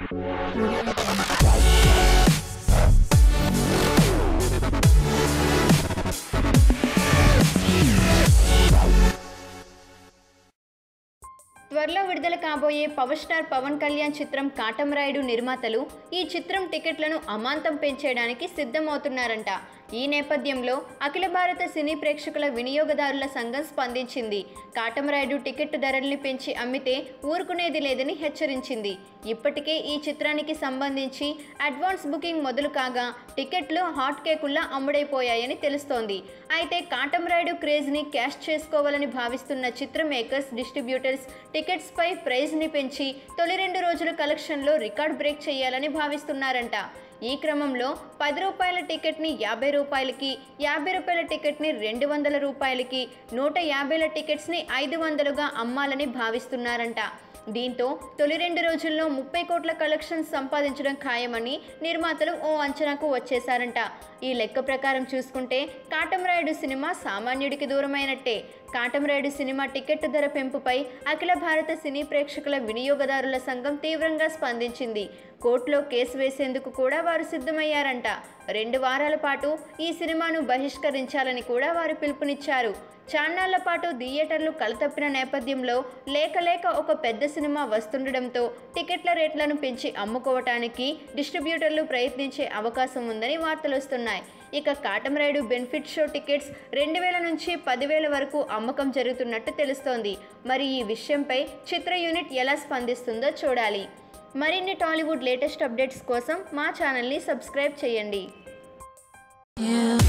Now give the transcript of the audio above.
త్వరలో విడుదల కాబోయే పవర్ స్టార్ పవన్ కళ్యాణ్ చిత్రం కాటమరాయుడు నిర్మాతలు ఈ చిత్రం టికెట్లను అమాంతం పెంచేయడానికి సిద్ధమవుతున్నారంట ఈ నేపథ్యంలో అఖిల భారత సినీ ప్రేక్షకుల వినియోగదారుల సంఘం స్పందించింది కాటమరాయుడు టికెట్ ధరల్ని పెంచి అమ్మితే ఊరుకునేది లేదని హెచ్చరించింది ఇప్పటికే ఈ చిత్రానికి సంబంధించి అడ్వాన్స్ బుకింగ్ మొదలు కాగా టికెట్లు హాట్ కేకుల్లా అమ్ముడైపోయాయని తెలుస్తోంది అయితే కాటమరాయుడు క్రేజ్ని క్యాష్ చేసుకోవాలని భావిస్తున్న చిత్ర మేకర్స్ డిస్ట్రిబ్యూటర్స్ టికెట్స్పై ప్రైజ్ని పెంచి తొలి రెండు రోజుల కలెక్షన్లో రికార్డ్ బ్రేక్ చేయాలని భావిస్తున్నారంట ఈ క్రమంలో పది రూపాయల టికెట్ని యాభై రూపాయలకి యాభై రూపాయల టికెట్ని రెండు వందల రూపాయలకి నూట యాభైల టికెట్స్ని ఐదు వందలుగా అమ్మాలని భావిస్తున్నారంట దీంతో తొలి రెండు రోజుల్లో ముప్పై కోట్ల కలెక్షన్స్ సంపాదించడం ఖాయమని నిర్మాతలు ఓ అంచనాకు వచ్చేశారంట ఈ లెక్క ప్రకారం చూసుకుంటే కాటమరాయుడు సినిమా సామాన్యుడికి దూరమైనట్టే కాటమరాయుడు సినిమా టికెట్ ధర పెంపుపై అఖిల భారత సినీ ప్రేక్షకుల వినియోగదారుల సంఘం తీవ్రంగా స్పందించింది కోర్టులో కేసు వేసేందుకు కూడా వారు సిద్ధమయ్యారంట రెండు వారాల పాటు ఈ సినిమాను బహిష్కరించాలని కూడా వారు పిలుపునిచ్చారు చాన్నాళ్ల పాటు థియేటర్లు కలతప్పిన నేపథ్యంలో లేక లేక ఒక పెద్ద సినిమా వస్తుండడంతో టికెట్ల రేట్లను పెంచి అమ్ముకోవటానికి డిస్ట్రిబ్యూటర్లు ప్రయత్నించే అవకాశం ఉందని వార్తలు వస్తున్నాయి ఇక కాటమరాయుడు బెనిఫిట్ షో టికెట్స్ రెండు వేల నుంచి పదివేల వరకు అమ్మకం జరుగుతున్నట్టు తెలుస్తోంది మరి ఈ విషయంపై చిత్ర యూనిట్ ఎలా స్పందిస్తుందో చూడాలి మరిన్ని టాలీవుడ్ లేటెస్ట్ అప్డేట్స్ కోసం మా ఛానల్ని సబ్స్క్రైబ్ చేయండి You